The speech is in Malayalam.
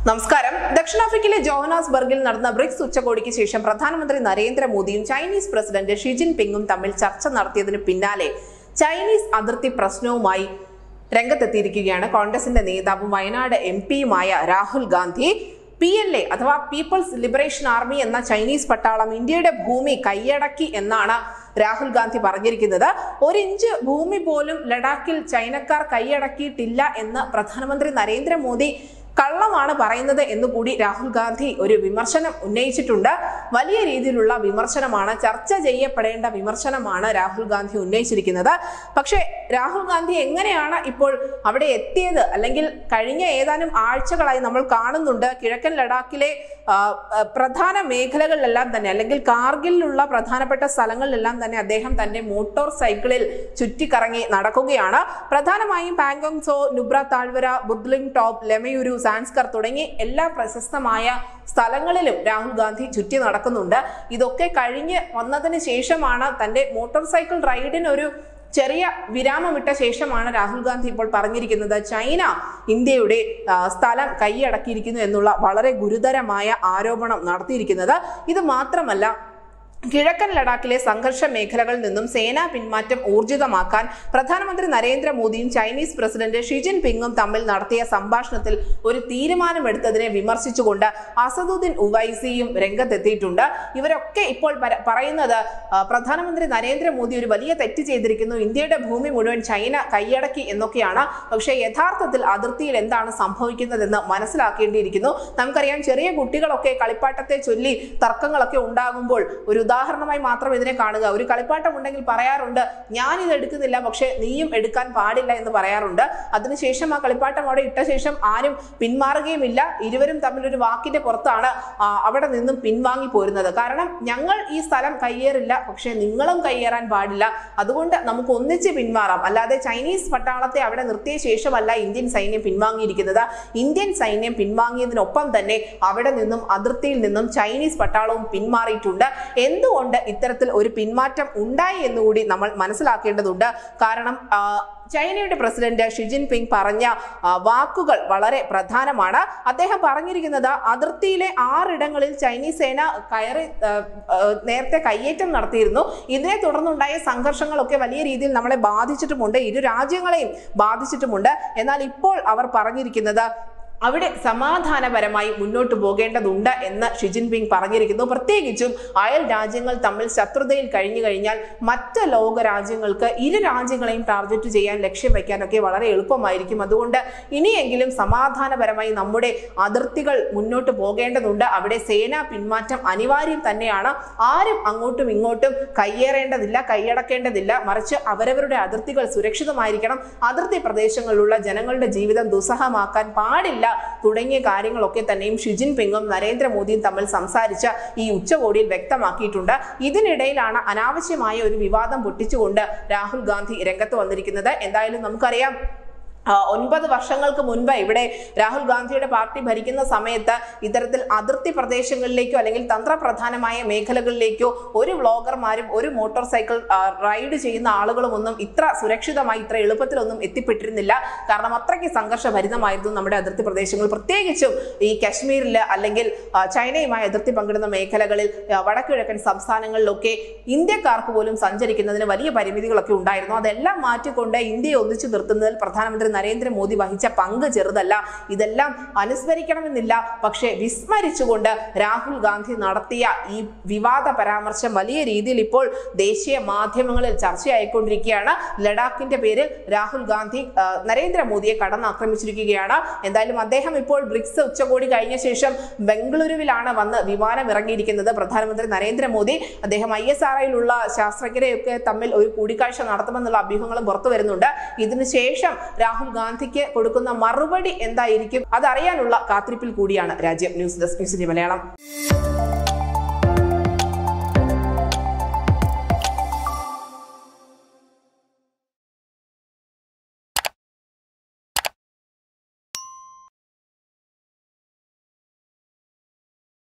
നമസ്കാരം ദക്ഷിണാഫ്രിക്കയിലെ ജോഹനാസ്ബർഗിൽ നടന്ന ബ്രിക്സ് ഉച്ചകോടിക്ക് ശേഷം പ്രധാനമന്ത്രി നരേന്ദ്രമോദിയും ചൈനീസ് പ്രസിഡന്റ് ഷി ജിൻപിങ്ങും തമ്മിൽ ചർച്ച നടത്തിയതിന് പിന്നാലെ ചൈനീസ് അതിർത്തി പ്രശ്നവുമായി രംഗത്തെത്തിയിരിക്കുകയാണ് കോൺഗ്രസിന്റെ നേതാവും വയനാട് എം പിയുമായ Rahul Gandhi P L A അഥവാ പീപ്പിൾസ് ലിബറേഷൻ ആർമി എന്ന ചൈനീസ് പട്ടാളം ഇന്ത്യയുടെ ഭൂമി കൈയടക്കി എന്നാണ് രാഹുൽ ഗാന്ധി പറഞ്ഞിരിക്കുന്നത് ഒരു ഇഞ്ച് ഭൂമി പോലും ലഡാക്കിൽ ചൈനക്കാർ കൈയടക്കിയിട്ടില്ല എന്ന് പ്രധാനമന്ത്രി നരേന്ദ്രമോദി കള്ളമാണ് പറയുന്നത് എന്നുകൂടി രാഹുൽ ഗാന്ധി ഒരു വിമർശനം ഉന്നയിച്ചിട്ടുണ്ട് വലിയ രീതിയിലുള്ള വിമർശനമാണ് ചർച്ച ചെയ്യപ്പെടേണ്ട വിമർശനമാണ് രാഹുൽ ഗാന്ധി ഉന്നയിച്ചിരിക്കുന്നത് പക്ഷേ രാഹുൽ ഗാന്ധി എങ്ങനെയാണ് ഇപ്പോൾ അവിടെ എത്തിയത് അല്ലെങ്കിൽ കഴിഞ്ഞ ഏതാനും ആഴ്ചകളായി നമ്മൾ കാണുന്നുണ്ട് കിഴക്കൻ ലഡാക്കിലെ ആ, ആ, പ്രധാന മേഖലകളിലെല്ലാം തന്നെ അല്ലെങ്കിൽ കാർഗിലുള്ള പ്രധാനപ്പെട്ട സ്ഥലങ്ങളിലെല്ലാം തന്നെ അദ്ദേഹം തന്റെ മോട്ടോർ സൈക്കിളിൽ ചുറ്റിക്കറങ്ങി നടക്കുകയാണ് പ്രധാനമായും പാങ്കോങ് സോ നുബ്ര താഴ്വര ബുദ്ലിംഗ് ടോപ്പ് ലെമയൂരു സാൻസ്കർ തുടങ്ങി എല്ലാ പ്രശസ്തമായ സ്ഥലങ്ങളിലും രാഹുൽ ഗാന്ധി ചുറ്റി നടക്കുന്നുണ്ട് ഇതൊക്കെ കഴിഞ്ഞ് വന്നതിന് ശേഷമാണ് തന്റെ മോട്ടോർ സൈക്കിൾ റൈഡിന് ഒരു ചെറിയ വിരാമമിട്ട ശേഷമാണ് രാഹുൽ ഗാന്ധി ഇപ്പോൾ പറഞ്ഞിരിക്കുന്നത് ചൈന ഇന്ത്യയുടെ ആ, സ്ഥലം കൈയടക്കിയിരിക്കുന്നു എന്നുള്ള വളരെ ഗുരുതരമായ ആരോപണം നടത്തിയിരിക്കുന്നത് ഇത് മാത്രമല്ല കിഴക്കൻ ലഡാക്കിലെ സംഘർഷ മേഖലകളിൽ നിന്നും സേനാ പിന്മാറ്റം ഊർജിതമാക്കാൻ പ്രധാനമന്ത്രി നരേന്ദ്രമോദിയും ചൈനീസ് പ്രസിഡന്റ് ഷി ജിൻപിങ്ങും തമ്മിൽ നടത്തിയ സംഭാഷണത്തിൽ ഒരു തീരുമാനമെടുത്തതിനെ വിമർശിച്ചുകൊണ്ട് അസദുദ്ദീൻ ഉവൈസിയും രംഗത്തെത്തിയിട്ടുണ്ട് ഇവരൊക്കെ ഇപ്പോൾ പര- പറയുന്നത് ആ, പ്രധാനമന്ത്രി നരേന്ദ്രമോദി ഒരു വലിയ തെറ്റ് ചെയ്തിരിക്കുന്നു ഇന്ത്യയുടെ ഭൂമി മുഴുവൻ ചൈന കൈയടക്കി എന്നൊക്കെയാണ് പക്ഷേ യഥാർത്ഥത്തിൽ അതിർത്തിയിൽ എന്താണ് സംഭവിക്കുന്നതെന്ന് മനസ്സിലാക്കേണ്ടിയിരിക്കുന്നു നമുക്കറിയാം ചെറിയ കുട്ടികളൊക്കെ കളിപ്പാട്ടത്തെ ചൊല്ലി തർക്കങ്ങളൊക്കെ ഉണ്ടാകുമ്പോൾ ഒരു ഉദാഹരണമായി മാത്രം ഇതിനെ കാണുക ഒരു കളിപ്പാട്ടം ഉണ്ടെങ്കിൽ പറയാറുണ്ട് ഞാൻ ഇത് എടുക്കുന്നില്ല പക്ഷെ നീയും എടുക്കാൻ പാടില്ല എന്ന് പറയാറുണ്ട് അതിനുശേഷം ആ കളിപ്പാട്ടം അവിടെ ഇട്ട ശേഷം ആരും പിന്മാറുകയുമില്ല ഇരുവരും തമ്മിൽ ഒരു വാക്കിന്റെ പുറത്താണ് ആ, അവിടെ നിന്നും പിൻവാങ്ങി പോരുന്നത് കാരണം ഞങ്ങൾ ഈ സ്ഥലം കയ്യേറില്ല പക്ഷെ നിങ്ങളും കയ്യേറാൻ പാടില്ല അതുകൊണ്ട് നമുക്ക് ഒന്നിച്ച് പിന്മാറാം അല്ലാതെ ചൈനീസ് പട്ടാളത്തെ അവിടെ നിർത്തിയ ശേഷമല്ല ഇന്ത്യൻ സൈന്യം പിൻവാങ്ങിയിരിക്കുന്നത് ഇന്ത്യൻ സൈന്യം പിൻവാങ്ങിയതിനൊപ്പം തന്നെ അവിടെ നിന്നും അതിർത്തിയിൽ നിന്നും ചൈനീസ് പട്ടാളവും പിന്മാറിയിട്ടുണ്ട് എന്തുകൊണ്ട് ഇത്തരത്തിൽ ഒരു പിന്മാറ്റം ഉണ്ടായി എന്നുകൂടി നമ്മൾ മനസ്സിലാക്കേണ്ടതുണ്ട് കാരണം ആ, ചൈനയുടെ പ്രസിഡന്റ് ഷി ജിൻപിങ് പറഞ്ഞ ആ, വാക്കുകൾ വളരെ പ്രധാനമാണ് അദ്ദേഹം പറഞ്ഞിരിക്കുന്നത് അതിർത്തിയിലെ ആറിടങ്ങളിൽ ചൈനീസ് സേന കയറി ആ, ആ, നേരത്തെ കയ്യേറ്റം നടത്തിയിരുന്നു ഇതിനെ തുടർന്നുണ്ടായ സംഘർഷങ്ങളൊക്കെ വലിയ രീതിയിൽ നമ്മളെ ബാധിച്ചിട്ടുമുണ്ട് ഇരു രാജ്യങ്ങളെയും ബാധിച്ചിട്ടുമുണ്ട് എന്നാൽ ഇപ്പോൾ അവർ പറഞ്ഞിരിക്കുന്നത് അവിടെ സമാധാനപരമായി മുന്നോട്ട് പോകേണ്ടതുണ്ട് എന്ന് ഷി ജിൻപിങ് പറഞ്ഞിരിക്കുന്നു പ്രത്യേകിച്ചും അയൽ രാജ്യങ്ങൾ തമ്മിൽ ശത്രുതയിൽ കഴിഞ്ഞു കഴിഞ്ഞാൽ മറ്റ് ലോക രാജ്യങ്ങൾക്ക് ഇരു രാജ്യങ്ങളെയും ടാർഗറ്റ് ചെയ്യാൻ ലക്ഷ്യം വയ്ക്കാനൊക്കെ വളരെ എളുപ്പമായിരിക്കും അതുകൊണ്ട് ഇനിയെങ്കിലും സമാധാനപരമായി നമ്മുടെ അതിർത്തികൾ മുന്നോട്ട് പോകേണ്ടതുണ്ട് അവിടെ സേനാ പിന്മാറ്റം അനിവാര്യം തന്നെയാണ് ആരും അങ്ങോട്ടും ഇങ്ങോട്ടും കയ്യേറേണ്ടതില്ല കൈയടക്കേണ്ടതില്ല മറിച്ച് അവരവരുടെ അതിർത്തികൾ സുരക്ഷിതമായിരിക്കണം അതിർത്തി പ്രദേശങ്ങളിലുള്ള ജനങ്ങളുടെ ജീവിതം ദുസ്സഹമാക്കാൻ പാടില്ല തുടങ്ങിയ കാര്യങ്ങളൊക്കെ തന്നെയും ഷി ജിൻപിങ്ങും നരേന്ദ്രമോദിയും തമ്മിൽ സംസാരിച്ച ഈ ഉച്ചകോടിയിൽ വ്യക്തമാക്കിയിട്ടുണ്ട് ഇതിനിടയിലാണ് അനാവശ്യമായ ഒരു വിവാദം പൊട്ടിച്ചുകൊണ്ട് രാഹുൽ ഗാന്ധി രംഗത്ത് വന്നിരിക്കുന്നത് എന്തായാലും നമുക്കറിയാം ആ, ഒൻപത് വർഷങ്ങൾക്ക് മുൻപ് ഇവിടെ രാഹുൽ ഗാന്ധിയുടെ പാർട്ടി ഭരിക്കുന്ന സമയത്ത് ഇത്തരത്തിൽ അതിർത്തി പ്രദേശങ്ങളിലേക്കോ അല്ലെങ്കിൽ തന്ത്രപ്രധാനമായ മേഖലകളിലേക്കോ ഒരു വ്ളോഗർമാരും ഒരു മോട്ടോർ സൈക്കിൾ ആ, റൈഡ് ചെയ്യുന്ന ആളുകളും ഒന്നും ഇത്ര സുരക്ഷിതമായി ഇത്ര എളുപ്പത്തിലൊന്നും എത്തിപ്പെട്ടിരുന്നില്ല കാരണം അത്രയ്ക്ക് സംഘർഷഭരിതമായിരുന്നു നമ്മുടെ അതിർത്തി പ്രദേശങ്ങൾ പ്രത്യേകിച്ചും ഈ കശ്മീരിൽ അല്ലെങ്കിൽ ആ, ചൈനയുമായി അതിർത്തി പങ്കിടുന്ന മേഖലകളിൽ ആ, വടക്കുകിഴക്കൻ സംസ്ഥാനങ്ങളിലൊക്കെ ഇന്ത്യക്കാർക്ക് പോലും സഞ്ചരിക്കുന്നതിന് വലിയ പരിമിതികളൊക്കെ ഉണ്ടായിരുന്നു അതെല്ലാം മാറ്റിക്കൊണ്ട് ഇന്ത്യയെ ഒന്നിച്ചു നിർത്തുന്നതിൽ പ്രധാനമന്ത്രി നരേന്ദ്രമോദി വഹിച്ച പങ്ക് ചെറുതല്ല ഇതെല്ലാം അനുസ്മരിക്കണമെന്നില്ല പക്ഷേ വിസ്മരിച്ചുകൊണ്ട് രാഹുൽ ഗാന്ധി നടത്തിയ ഈ വിവാദ പരാമർശം വലിയ രീതിയിൽ ഇപ്പോൾ ദേശീയ മാധ്യമങ്ങളിൽ ചർച്ചയായിക്കൊണ്ടിരിക്കുകയാണ് ലഡാക്കിന്റെ പേരിൽ രാഹുൽ ഗാന്ധി ആ, നരേന്ദ്രമോദിയെ കടന്നാക്രമിച്ചിരിക്കുകയാണ് എന്തായാലും അദ്ദേഹം ഇപ്പോൾ ബ്രിക്സ് ഉച്ചകോടി കഴിഞ്ഞ ശേഷം ബംഗളൂരുവിലാണ് വന്ന് വിമാനം ഇറങ്ങിയിരിക്കുന്നത് പ്രധാനമന്ത്രി നരേന്ദ്രമോദി അദ്ദേഹം ഐ എസ് ആർ ഐയിലുള്ള ശാസ്ത്രജ്ഞരെയൊക്കെ തമ്മിൽ ഒരു കൂടിക്കാഴ്ച നടത്തുമെന്നുള്ള അഭ്യൂഹങ്ങളും പുറത്തു വരുന്നുണ്ട് ഇതിനുശേഷം രാഹുൽ ഗാന്ധിക്ക് കൊടുക്കുന്ന മറുപടി എന്തായിരിക്കും അതറിയാനുള്ള കാത്തിരിപ്പിൽ കൂടിയാണ് രാജ്യം ന്യൂസ് ഡെസ്ക് ന്യൂസിന്റെ മലയാളം